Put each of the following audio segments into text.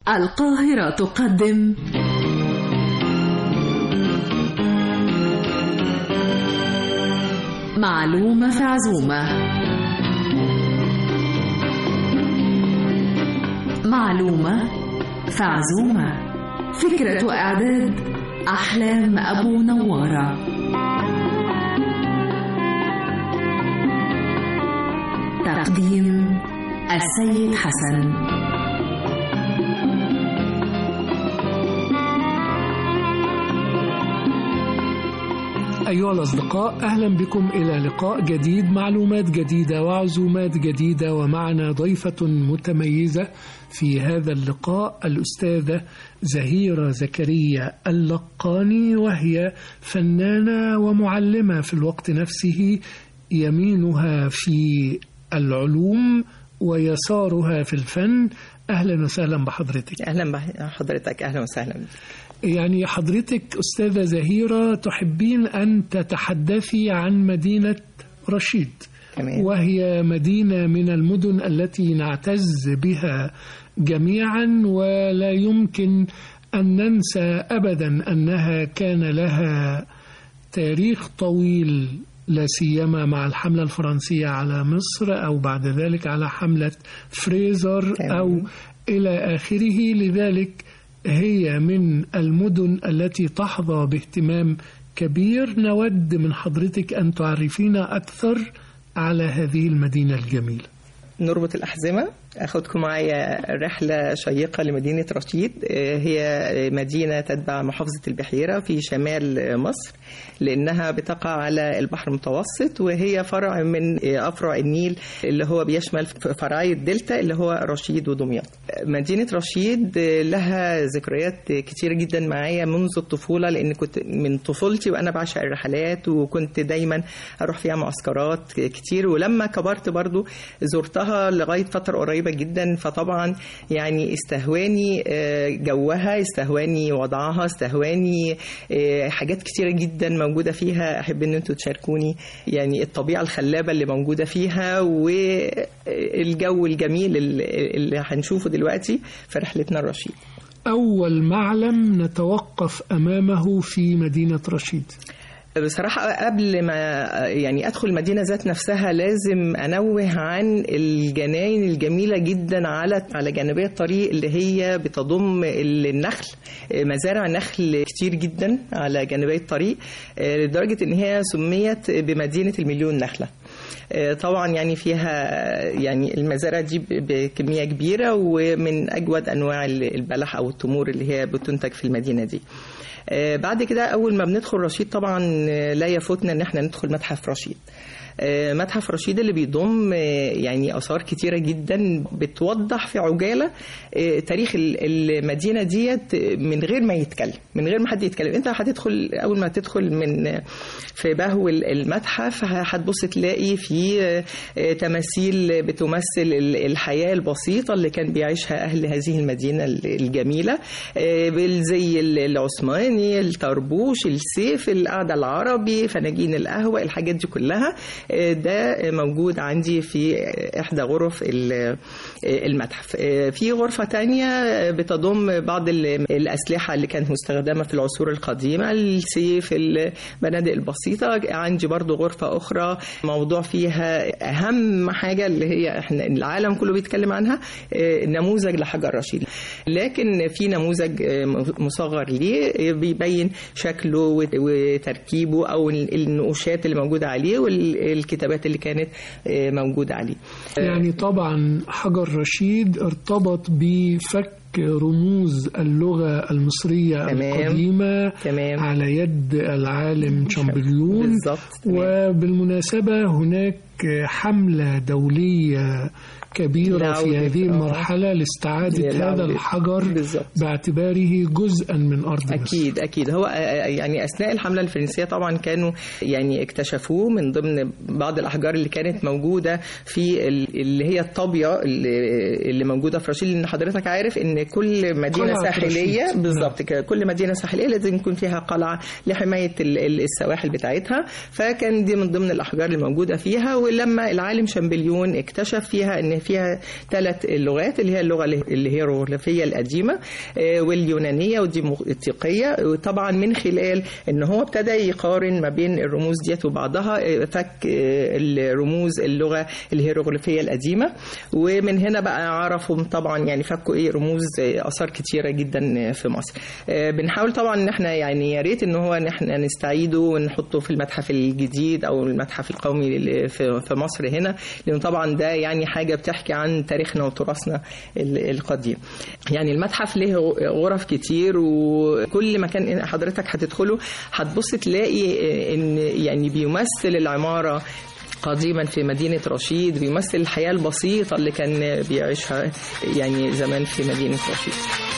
القاهرة تقدم معلومة في عزومة معلومة في عزومة فكرة وإعداد أحلام أبو نوارة تقديم السيد حسن أيها الأصدقاء أهلا بكم إلى لقاء جديد معلومات جديدة وعزومات جديدة ومعنا ضيفة متميزة في هذا اللقاء الأستاذة زهيرة زكريا اللقاني وهي فنانة ومعلمة في الوقت نفسه يمينها في العلوم ويسارها في الفن أهلا وسهلا بحضرتك اهلا بحضرتك اهلا وسهلا يعني حضرتك أستاذة زهيرة تحبين أن تتحدثي عن مدينة رشيد تمام وهي مدينة من المدن التي نعتز بها جميعا ولا يمكن أن ننسى أبدا أنها كان لها تاريخ طويل لا سيما مع الحملة الفرنسية على مصر أو بعد ذلك على حملة فريزر تمام. أو إلى آخره لذلك هي من المدن التي تحظى باهتمام كبير نود من حضرتك أن تعرفينا أكثر على هذه المدينة الجميلة نربط الأحزمة أخدكم معايا رحلة شيقة لمدينة رشيد آه، هي مدينة تتبع محافظة البحيرة في شمال مصر لأنها بتقع على البحر المتوسط وهي فرع من آه، أفرع النيل اللي هو بيشمل فرعي الدلتا اللي هو رشيد ودمياط مدينة رشيد آه، لها ذكريات كتيرة جدا معايا منذ الطفولة لأن كنت من طفولتي وأنا بعشق الرحلات وكنت دايما أروح فيها معسكرات كتير ولما كبرت برضو زرتها لغاية فترة قريبة جدا فطبعا يعني استهواني آه، جوها استهواني وضعها استهواني آه، حاجات كتيرة جدا موجودة فيها أحب أن أنتوا تشاركوني يعني الطبيعة الخلابة اللي موجودة فيها والجو الجميل اللي اللي هنشوفه دلوقتي في رحلتنا الرشيد أول معلم نتوقف أمامه في مدينة رشيد بصراحة قبل ما يعني أدخل المدينة ذات نفسها لازم أنوه عن الجناين الجميلة جدا على على جانبي الطريق اللي هي بتضم النخل مزارع نخل كتير جدا على جانبي الطريق لدرجة إن هي سميت بمدينة المليون نخلة طبعا يعني فيها يعني المزارع دي بكمية كبيرة ومن أجود أنواع البلح أو التمور اللي هي بتنتج في المدينة دي آه، بعد كده اول ما بندخل رشيد طبعا آه، لا يفوتنا ان احنا ندخل متحف رشيد آه، متحف رشيد اللي بيضم آه، يعني اثار كتيره جدا بتوضح في عجاله آه، تاريخ ال- المدينه ديت من غير ما يتكلم من غير ما حد يتكلم انت هتدخل اول ما تدخل من آه، في بهو ال- المتحف ه- هتبص تلاقي في آه، آه، تماثيل بتمثل ال- الحياه البسيطه اللي كان بيعيشها اهل هذه المدينه ال- الجميله آه، بالزي ال- العثماني الطربوش السيف القعده العربي فناجين القهوه الحاجات دي كلها آه، ده موجود عندي في احدى غرف ال- آه، المتحف آه، في غرفه تانية بتضم بعض ال- الاسلحه اللي كانت مستخدمه في العصور القديمه السيف البنادق البسيطه عندي برضو غرفه اخرى موضوع فيها اهم حاجه اللي هي احنا العالم كله بيتكلم عنها آه، نموذج لحجر رشيد لكن في نموذج آه، مصغر ليه آه، بيبين شكله وت- وتركيبه او ال- النقوشات اللي موجوده عليه والكتابات اللي كانت آه، موجوده عليه يعني طبعا حجر رشيد ارتبط بفك رموز اللغة المصرية تمام. القديمة تمام على يد العالم شامبليون بالظبط تمام. وبالمناسبة هناك حملة دولية كبيرة في لعودة، هذه آه. المرحلة لاستعادة هذا لعودة. الحجر بالظبط. باعتباره جزءا من أرض مصر اكيد اكيد هو آه، آه، يعني اثناء الحمله الفرنسيه طبعا كانوا يعني اكتشفوه من ضمن بعض الاحجار اللي كانت موجوده في ال- اللي هي الطابيه اللي, اللي موجوده في رشيد لان حضرتك عارف ان كل مدينه قلعة ساحليه رشيد. بالظبط كده كل مدينه ساحليه لازم يكون فيها قلعه لحمايه ال- ال- السواحل بتاعتها فكان دي من ضمن الاحجار اللي موجوده فيها ولما العالم شامبليون اكتشف فيها ان فيها ثلاث لغات اللي هي اللغه الهيروغليفيه القديمه آه، واليونانيه والديمقراطيه وطبعا من خلال ان هو ابتدى يقارن ما بين الرموز ديت وبعضها آه، فك آه، الرموز اللغه الهيروغليفيه القديمه ومن هنا بقى عرفوا طبعا يعني فكوا ايه رموز آه، اثار كتيره جدا في مصر آه، بنحاول طبعا ان احنا يعني يا ريت ان هو ان احنا نستعيده ونحطه في المتحف الجديد او المتحف القومي اللي في في مصر هنا لان طبعا ده يعني حاجه بتحكي عن تاريخنا وتراثنا ال- القديم يعني المتحف له غرف كتير وكل مكان حضرتك هتدخله هتبص تلاقي آه، ان يعني بيمثل العماره قديما في مدينة رشيد بيمثل الحياة البسيطة اللي كان بيعيشها يعني زمان في مدينة رشيد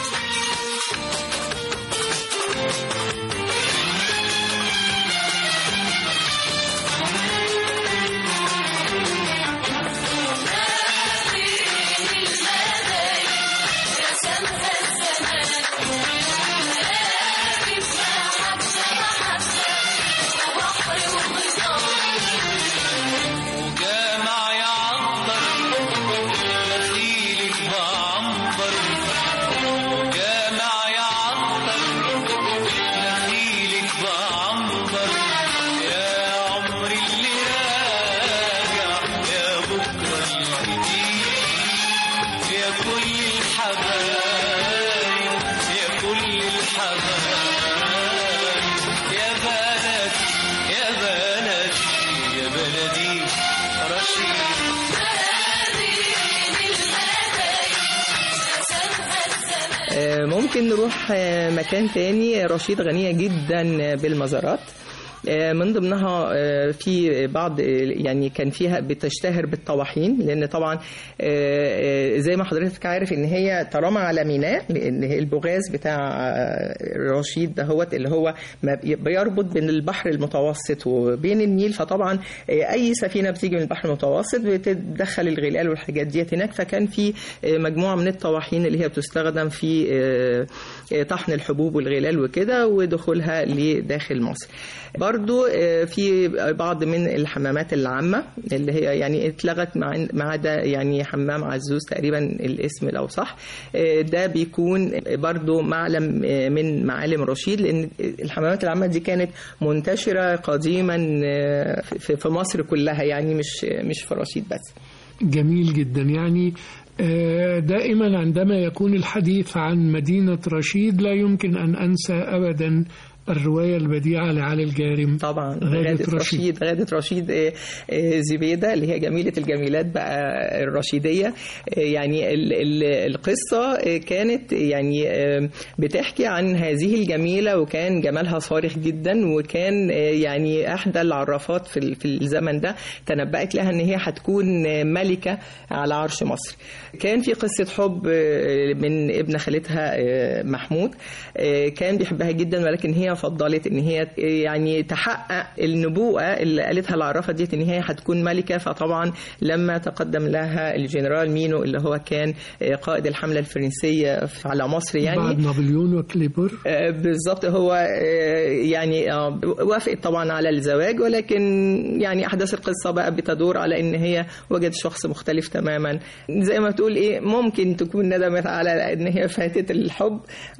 وجامع يعطر مثيلك بعنبر وجامع يعطر مثيلك بعنبر يا عمري اللي راجع يا بكرة الجديد يا كل الحبايب يا كل الحبايب يا بلدي يا بلدي يا بلدي رشيد آه، ممكن نروح آه، مكان تاني رشيد غنية جدا بالمزارات آه، من ضمنها آه، في بعض آه، يعني كان فيها بتشتهر بالطواحين لان طبعا آه، آه، زي ما حضرتك عارف ان هي طالما على ميناء لان هي البوغاز بتاع آه، رشيد دهوت اللي هو ما بي- بيربط بين البحر المتوسط وبين النيل فطبعا آه، اي سفينه بتيجي من البحر المتوسط بتدخل الغلال والحاجات ديت هناك فكان في آه، مجموعه من الطواحين اللي هي بتستخدم في آه، آه، طحن الحبوب والغلال وكده ودخولها لداخل مصر برضو آه، في بعض من الحمامات العامة اللي هي يعني اتلغت مع ما عدا يعني حمام عزوز تقريبا الاسم لو صح آه، ده بيكون برضو معلم آه، من معالم رشيد لأن الحمامات العامة دي كانت منتشرة قديما آه، في في مصر كلها يعني مش مش في رشيد بس جميل جدا يعني آه، دائما عندما يكون الحديث عن مدينة رشيد لا يمكن أن أنسى أبدا الرواية البديعة لعلي الجارم طبعا غادة غادة رشيد. رشيد غادة رشيد آه، آه، زبيدة اللي هي جميلة الجميلات بقى الرشيدية آه، يعني ال- ال- القصة آه، كانت يعني آه، بتحكي عن هذه الجميلة وكان جمالها صارخ جدا وكان آه، يعني أحدى العرافات في ال- في الزمن ده تنبأت لها إن هي هتكون آه، ملكة على عرش مصر كان في قصة حب آه، من ابن خالتها آه، محمود آه، كان بيحبها جدا ولكن هي فضلت ان هي يعني تحقق النبوءة اللي قالتها العرافة ديت ان هي هتكون ملكة فطبعا لما تقدم لها الجنرال مينو اللي هو كان آه، قائد الحملة الفرنسية على مصر يعني بعد نابليون وكليبر آه، بالظبط هو آه، يعني آه، وافقت طبعا على الزواج ولكن يعني احداث القصه بقى بتدور على ان هي وجدت شخص مختلف تماما زي ما تقول ايه ممكن تكون ندمت على ان هي فاتت الحب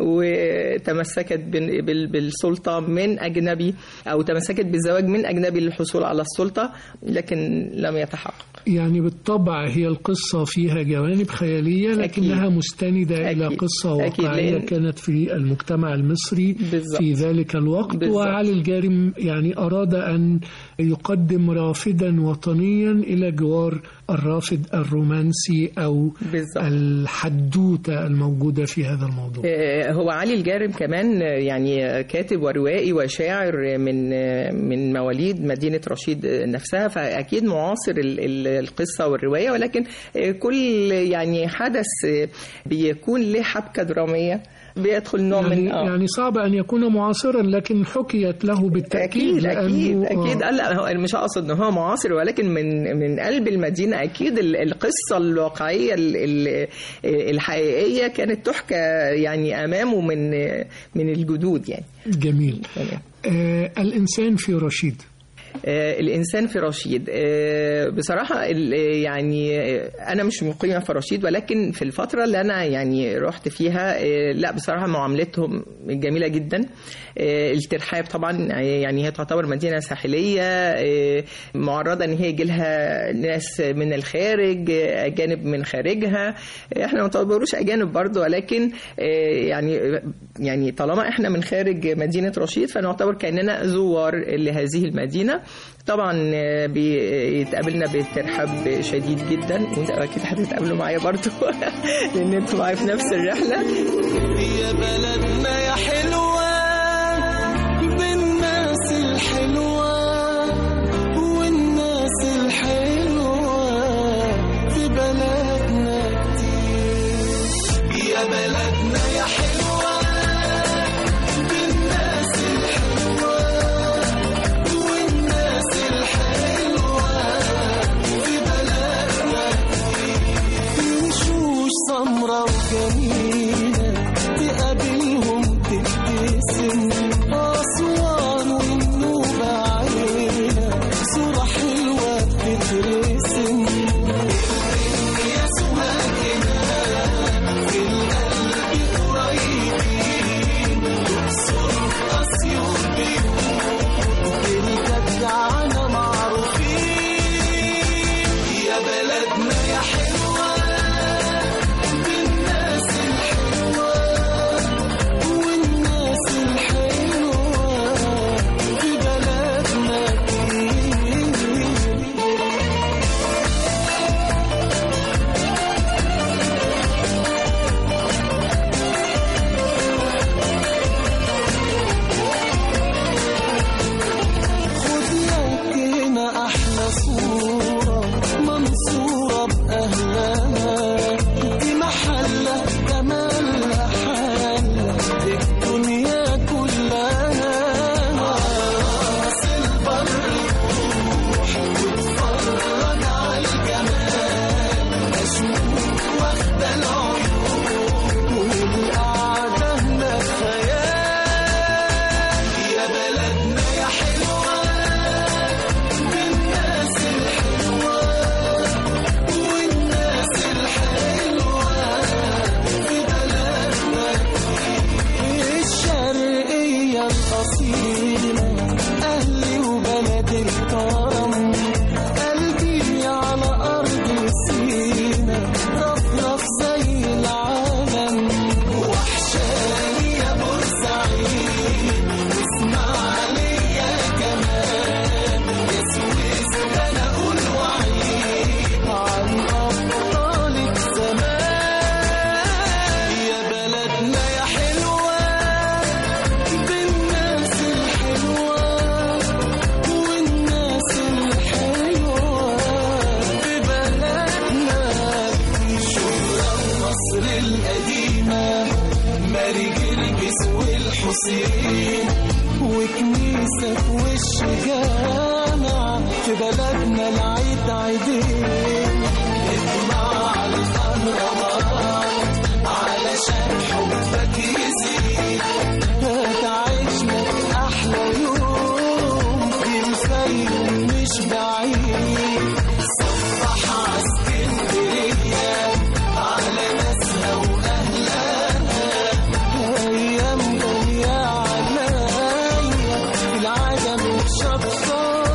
وتمسكت بال- بال- بالسلطه من اجنبي او تمسكت بالزواج من اجنبي للحصول على السلطه لكن لم يتحقق يعني بالطبع هي القصة فيها جوانب خيالية لكنها أكيد. مستندة إلى أكيد. قصة أكيد، واقعية لأن- كانت في المجتمع المصري بالظبط. في ذلك الوقت بالظبط. وعلي الجارم يعني أراد أن يقدم رافدا وطنيا إلى جوار الرافد الرومانسي أو بالظبط. الحدوتة الموجودة في هذا الموضوع آه، هو علي الجارم كمان آه، يعني كاتب وروائي وشاعر من آه، من مواليد مدينة رشيد آه، نفسها فأكيد معاصر ال- ال- القصة والرواية ولكن آه، كل يعني حدث آه، بيكون له حبكة درامية بيدخل نوع يعني, من آه. يعني صعب أن يكون معاصرا لكن حكيت له بالتأكيد اكيد اكيد لأنه اكيد آه، لا هو مش اقصد ان هو معاصر ولكن من من قلب المدينه اكيد ال- القصه الواقعيه ال- ال- الحقيقيه كانت تحكى يعني امامه من من الجدود يعني جميل آه الإنسان في رشيد آه، الإنسان في رشيد آه، بصراحة ال- يعني آه، أنا مش مقيمة في رشيد ولكن في الفترة اللي أنا يعني رحت فيها آه، لا بصراحة معاملتهم جميلة جدا آه، الترحاب طبعا يعني هي تعتبر مدينة ساحلية آه، معرضة إن هي يجي لها ناس من الخارج آه، أجانب من خارجها آه، احنا ما نعتبروش أجانب برضو ولكن آه، يعني يعني طالما احنا من خارج مدينة رشيد فنعتبر كأننا زوار لهذه المدينة طبعا آه، بيتقابلنا بترحاب شديد جدا وانت اكيد هتتقابلوا معايا برضو لان انتوا معايا في نفس الرحله يا بلدنا يا حلوة بالناس الحلوة والناس الحلوة في بلدنا كتير يا بلدنا يا حلوة بالناس الحلوة والناس الحلوة في بلدنا كتير وشوش سمرة وجميلة تقابلهم تبتسم أسوان والنوبة عينة صورة حلوة بتترسم يا سواكنا في القلب قريبين تقصر أسيوط بيوت بالجدعنة معروفين يا بلدنا يا حلوة بالناس الحلوة والناس الحلوة في بلدنا كتير خد لك هنا احلى صورة منصورة باهلها دي محلة جمالها حالة الدنيا كلها راس البر روح واتفرج على الجمال اشوف واخدة العيون والقعدة هنا خيال يا بلدنا يا حلوة بالناس الحلوة والناس الحلوة في بلدنا الشرقية الأصيلة أهلي وبلد الكرم قلبي على أرض سينا رفرف زي العالم وحشاني يا بورسعيد واسماعيلية كمان يا سويس ده أنا أقول وعيد عن أبطالك زمان يا بلدنا يا حلوة بالناس الحلوة والناس الحلوة في بلدنا شهرة مصر القديمة ماري جرجس والحسين وكنيسة في وش جامع في بلدنا العيد عيدين اطلع على الأهرامات علشان حبك يزيد هتعيشنا في أحلى يوم في الفيوم مش بعيد صبح عسكندرية على ناسها وأهلها أيام جاية عليا في العالم شطها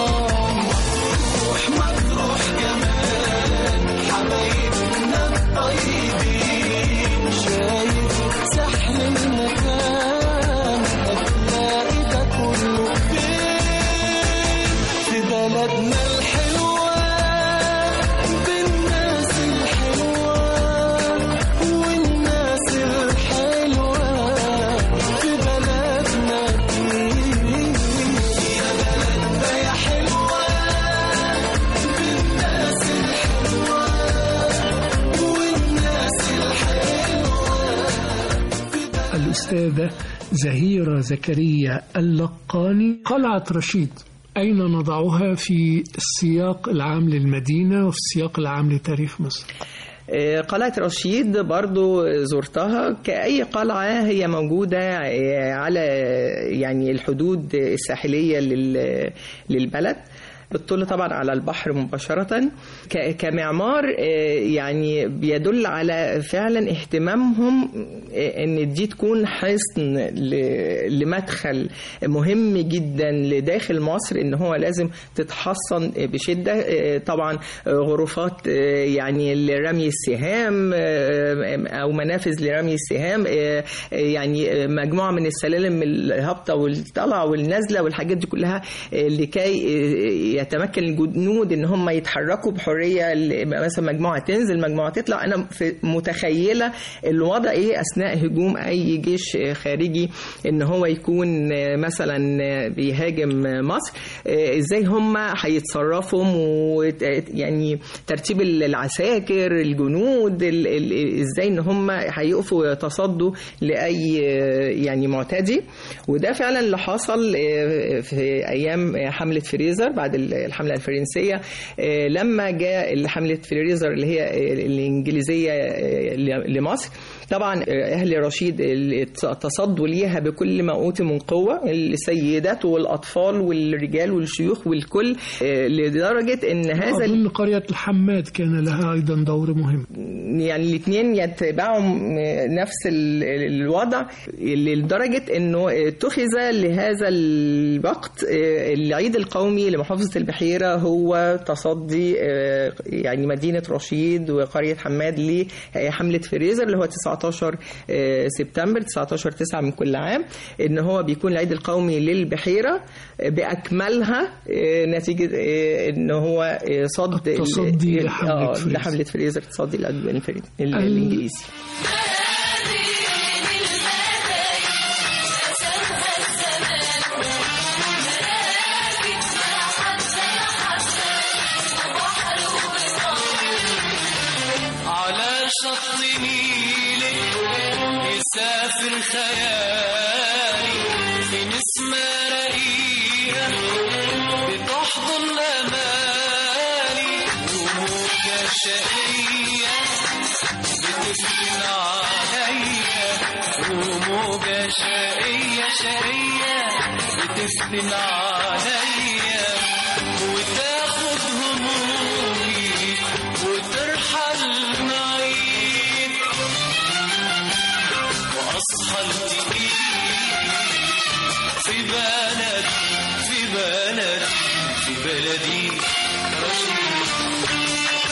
مطروح مطروح كمان حبايبنا الطيبين شايف سحر المكان هتلاقي ده كله فين في بلدنا الحلوة بالناس الحلوة والناس الحلوة في بلدنا كتير يا بلدنا يا حلوة بالناس الحلوة والناس الحلوة الأستاذة زهيرة زكريا اللقاني قلعة رشيد أين نضعها في السياق العام للمدينة وفي السياق العام لتاريخ مصر؟ آه، قلعة رشيد برضو زرتها كأي قلعة هي موجودة آه، على يعني الحدود الساحلية لل- للبلد بتطل طبعا على البحر مباشرة ك- كمعمار آه، يعني بيدل على فعلا اهتمامهم آه، ان دي تكون حصن ل- لمدخل مهم جدا لداخل مصر ان هو لازم تتحصن بشدة آه، طبعا آه، غرفات آه، يعني لرمي السهام آه، او منافذ لرمي السهام آه، آه، يعني آه، مجموعة من السلالم الهابطة والطلع والنازلة والحاجات دي كلها آه، لكي آه، يتمكن الجنود ان هم يتحركوا بحريه ل- مثلا مجموعه تنزل مجموعه تطلع انا في متخيله الوضع ايه اثناء هجوم اي جيش آه، خارجي ان هو يكون آه، مثلا آه، بيهاجم آه، مصر آه، ازاي هم هيتصرفوا وت- يعني ترتيب العساكر الجنود ال- ال- ازاي ان هم هيقفوا ويتصدوا لاي آه، يعني معتدي وده فعلا اللي حصل آه، في ايام حمله فريزر بعد الحمله الفرنسيه آه، لما جاء حمله فريزر اللي هي آه، الانجليزيه آه، لمصر طبعا آه، اهل رشيد اللي تصدوا ليها بكل ما اوتي من قوه السيدات والاطفال والرجال والشيوخ والكل آه، لدرجه ان هذا ال- أظن قرية الحماد كان لها أيضا دور مهم يعني الاثنين يتبعوا نفس ال- الوضع لدرجة انه اتخذ لهذا الوقت العيد القومي لمحافظة البحيرة هو تصدي يعني مدينة رشيد وقرية حماد لحملة فريزر اللي هو 19 سبتمبر 19 9 من كل عام ان هو بيكون العيد القومي للبحيرة باكملها نتيجة ان هو صد التصدي لحملة آه، فريزر. لحملة فريزر تصدي العدوان الفري- ال- الانجليزي على شط نيلك يسافر خيالي في نسمة رقيقة بتحضن أمالي وموجة شقية بتسكن عليا وموجة شقية شقية بتسكن عليا وتاخد همومي وترحل معي واصحى التقيل في بلد في بلد في بلدي رشيد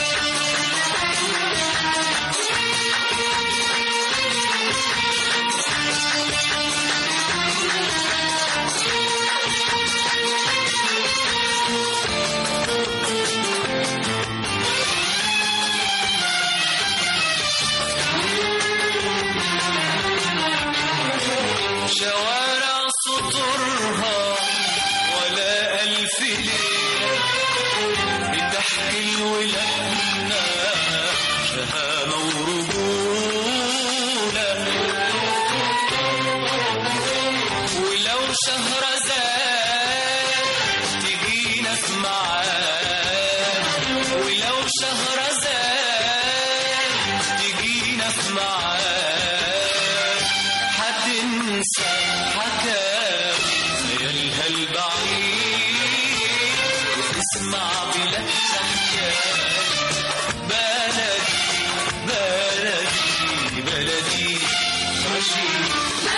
شوارع سطرها ولا ألف ليلة بتحكي الولادنا شهامة ورجولة ولو شهر زاد تجينا في معاد ولو شهر زاد تجينا في معاد هتنسى حكاوي خيالها البعيد وتسمع بلهجة حكاية بلدي بلدي بلدي رشيد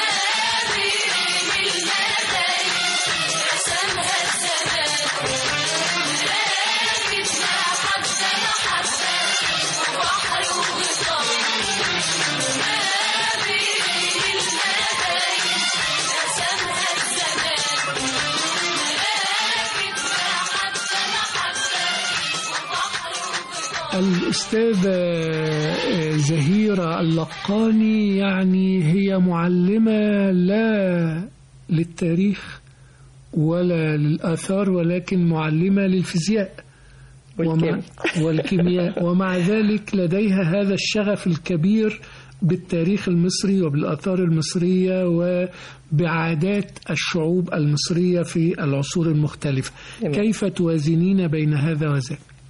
الأستاذة زهيرة اللقاني يعني هي معلمة لا للتاريخ ولا للآثار ولكن معلمة للفيزياء ومع والكيمياء. والكيمياء ومع ذلك لديها هذا الشغف الكبير بالتاريخ المصري وبالآثار المصرية وبعادات الشعوب المصرية في العصور المختلفة جميل. كيف توازنين بين هذا وذاك؟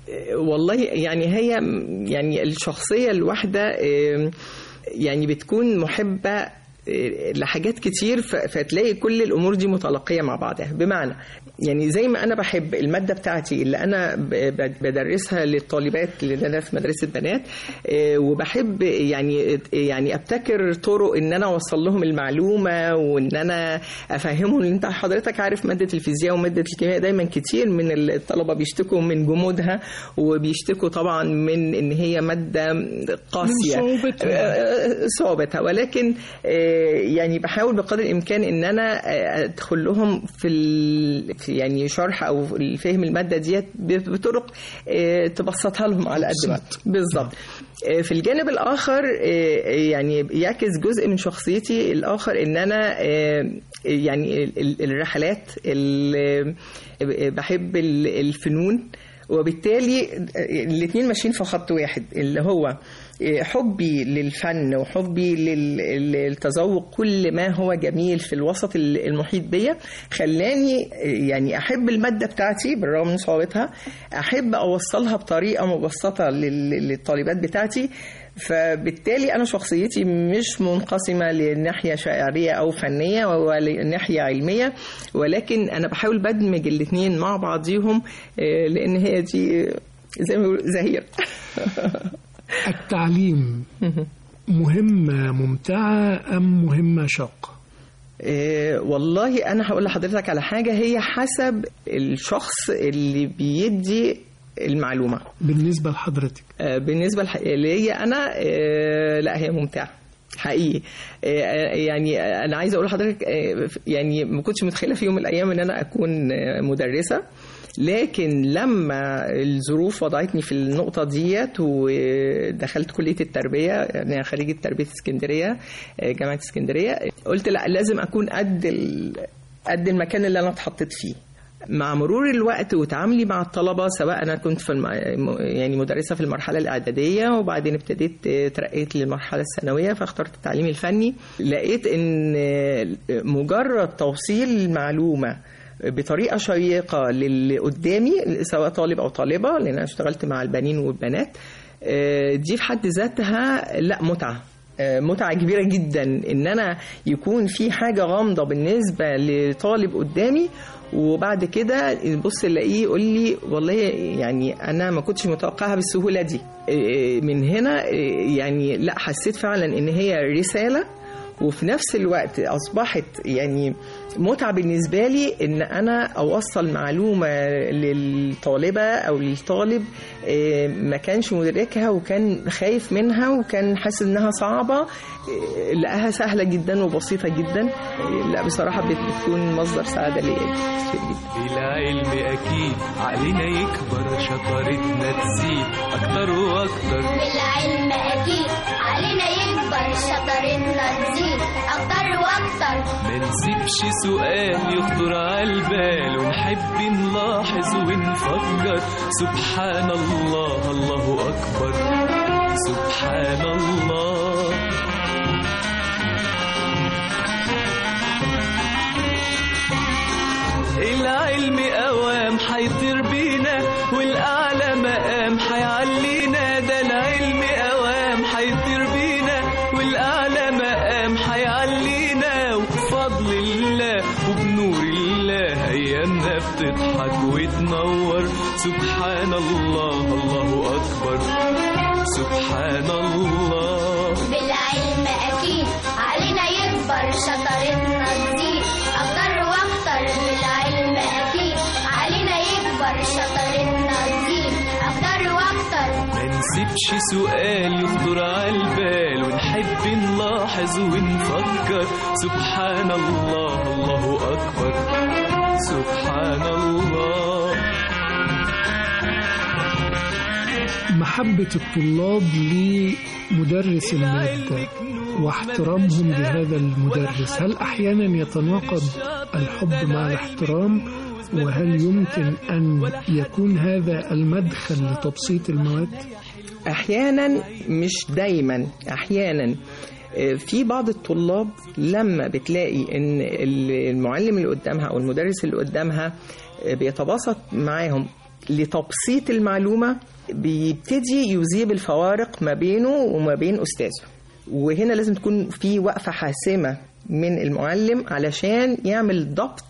والله يعني هي يعني الشخصية الواحدة آه، يعني بتكون محبة آه، لحاجات كتير ف- فتلاقي كل الامور دي متلاقيه مع بعضها بمعنى يعني زي ما انا بحب الماده بتاعتي اللي انا ب- ب- بدرسها للطالبات اللي انا في مدرسه بنات آه، وبحب يعني يعني ابتكر طرق ان انا اوصل لهم المعلومه وان انا افهمهم ان انت حضرتك عارف ماده الفيزياء وماده الكيمياء دايما كتير من الطلبه بيشتكوا من جمودها وبيشتكوا طبعا من ان هي ماده قاسيه من صعوبتها. صعوبتها ولكن آه، يعني بحاول بقدر الامكان ان انا آه، ادخل لهم في ال- في يعني شرح او الفهم الماده ديت ب- بطرق آه، تبسطها لهم على قد ما بسيط. بالظبط آه، في الجانب الاخر آه، يعني يعكس جزء من شخصيتي الاخر ان انا آه، يعني ال- ال- الرحلات ال- آه، بحب ال- الفنون وبالتالي الاثنين ماشيين في خط واحد اللي هو حبي للفن وحبي لل- للتذوق كل ما هو جميل في الوسط المحيط بيا خلاني يعني احب الماده بتاعتي بالرغم من صعوبتها احب اوصلها بطريقه مبسطه لل- للطالبات بتاعتي فبالتالي انا شخصيتي مش منقسمه لناحيه شاعريه او فنيه ولا ناحيه علميه ولكن انا بحاول بدمج الاثنين مع بعضيهم آه، لان هي دي زي ما بيقولوا زهير التعليم مهمة ممتعة أم مهمة شاقة آه، والله انا هقول لحضرتك على حاجه هي حسب الشخص اللي بيدي المعلومه بالنسبة لحضرتك آه، بالنسبه لح- ليا انا آه، لا هي ممتعه حقيقي آه، يعني انا عايزه اقول لحضرتك آه، يعني ما كنتش متخيله في يوم من الايام ان انا اكون آه، مدرسه لكن لما الظروف وضعتني في النقطة ديت ودخلت كلية التربية يعني أنا خريجة تربية اسكندرية آه، جامعة اسكندرية قلت لا لازم أكون قد ال- قد المكان اللي أنا اتحطيت فيه مع مرور الوقت وتعاملي مع الطلبة سواء أنا كنت في الم... يعني مدرسة في المرحلة الإعدادية وبعدين ابتديت ترقيت للمرحلة الثانوية فاخترت التعليم الفني لقيت إن مجرد توصيل المعلومة بطريقة شيقة للي قدامي سواء طالب أو طالبة لأن أنا اشتغلت مع البنين والبنات آه، دي في حد ذاتها لا متعة آه، متعة كبيرة جدا ان انا يكون في حاجة غامضة بالنسبة لطالب قدامي وبعد كده بص الاقيه يقول لي والله يعني انا ما كنتش متوقعها بالسهولة دي آه، من هنا آه، يعني لا حسيت فعلا ان هي رسالة وفي نفس الوقت اصبحت يعني متعه بالنسبه لي ان انا اوصل معلومه للطالبه او للطالب آه، ما كانش مدركها وكان خايف منها وكان حاسس انها صعبه آه، لقاها سهله جدا وبسيطه جدا آه، لا بصراحه بتكون مصدر سعاده ليا كتير جدا العلم أكيد علينا يكبر شطارتنا تزيد أكتر وأكتر بالعلم أكيد علينا يكبر شطارتنا تزيد أكتر وأكتر ما نسيبش سؤال يخطر على البال ونحب نلاحظ ونفكر سبحان الله الله أكبر سبحان الله العلم قوام حيطير بينا والأعلى مقام حيعلينا ده العلم قوام حيطير بينا والأعلى مقام حيعلينا وبفضل الله وبنور الله أيامنا بتضحك وتنور سبحان الله الله أكبر سبحان الله بالعلم أكيد علينا يكبر شطارتنا تزيد أكتر وأكتر بالعلم أكيد علينا يكبر شطارتنا تزيد أكتر وأكتر ما نسيبش سؤال يخطر على البال ونحب نلاحظ ونفكر سبحان الله الله أكبر سبحان الله محبة الطلاب لمدرس المادة واحترامهم لهذا المدرس هل أحيانا يتناقض الحب مع الاحترام وهل يمكن أن يكون هذا المدخل لتبسيط المواد؟ احيانا مش دايما احيانا آه، في بعض الطلاب لما بتلاقي ان المعلم اللي قدامها او المدرس اللي قدامها آه، بيتباسط معاهم لتبسيط المعلومة بيبتدي يذيب الفوارق ما بينه وما بين أستاذه وهنا لازم تكون في وقفة حاسمة من المعلم علشان يعمل ضبط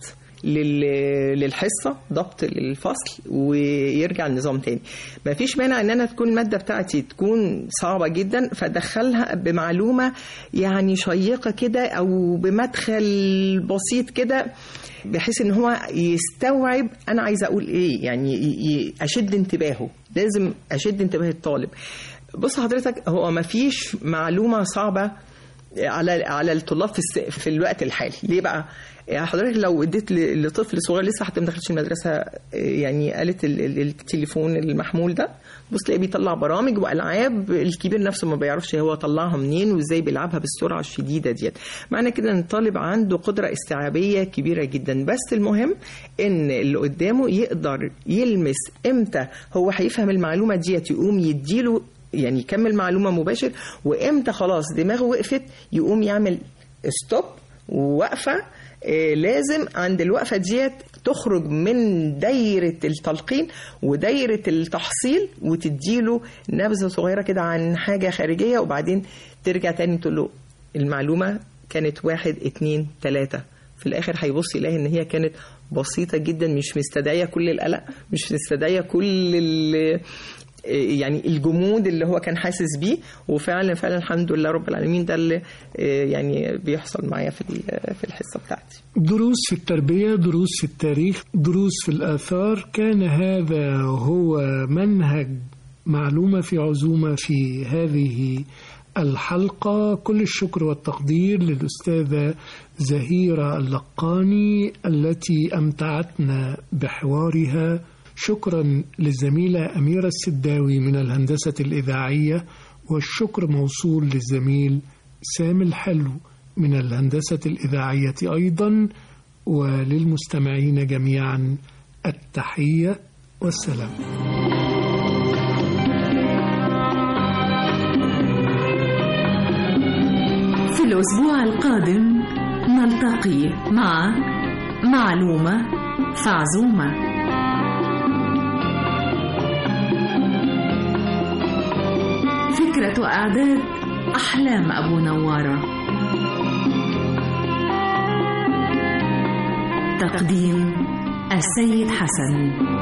لل- للحصة ضبط للفصل ويرجع النظام تاني ما فيش مانع ان انا تكون المادة بتاعتي تكون صعبة جدا فادخلها بمعلومة يعني شيقة كده او بمدخل بسيط كده بحيث ان هو يستوعب انا عايزه اقول ايه يعني ي- ي- اشد انتباهه لازم اشد انتباه الطالب بص حضرتك هو ما فيش معلومه صعبه على على الطلاب في الس... في الوقت الحالي ليه بقى يعني حضرتك لو اديت ل- لطفل صغير لسه حتى ما دخلش المدرسه يعني آلة ال- ال- التليفون المحمول ده بص تلاقيه بيطلع برامج والعاب الكبير نفسه ما بيعرفش هو طلعها منين وازاي بيلعبها بالسرعه الشديده ديت معنى كده ان الطالب عنده قدره استيعابيه كبيره جدا بس المهم ان اللي قدامه يقدر يلمس امتى هو هيفهم المعلومه ديت يقوم يديله يعني يكمل معلومه مباشر وامتى خلاص دماغه وقفت يقوم يعمل ستوب ووقفه آه، لازم عند الوقفه ديت تخرج من دايره التلقين ودايره التحصيل وتديله نبذه صغيره كده عن حاجه خارجيه وبعدين ترجع تاني تقول له المعلومه كانت واحد اتنين تلاته في الاخر هيبص يلاقي ان هي كانت بسيطه جدا مش مستدعيه كل القلق مش مستدعيه كل ال- يعني الجمود اللي هو كان حاسس بيه وفعلا فعلا الحمد لله رب العالمين ده اللي آه، يعني بيحصل معايا في ال- في الحصه بتاعتي دروس في التربية دروس في التاريخ دروس في الآثار كان هذا هو منهج معلومة في عزومة في هذه الحلقة كل الشكر والتقدير للأستاذة زهيرة اللقاني التي أمتعتنا بحوارها شكرا للزميلة أميرة السداوي من الهندسة الإذاعية والشكر موصول للزميل سامي الحلو من الهندسة الإذاعية أيضا وللمستمعين جميعا التحية والسلام في الأسبوع القادم نلتقي مع معلومة فعزومة فكرة إعداد أحلام أبو نوارة تقديم السيد حسن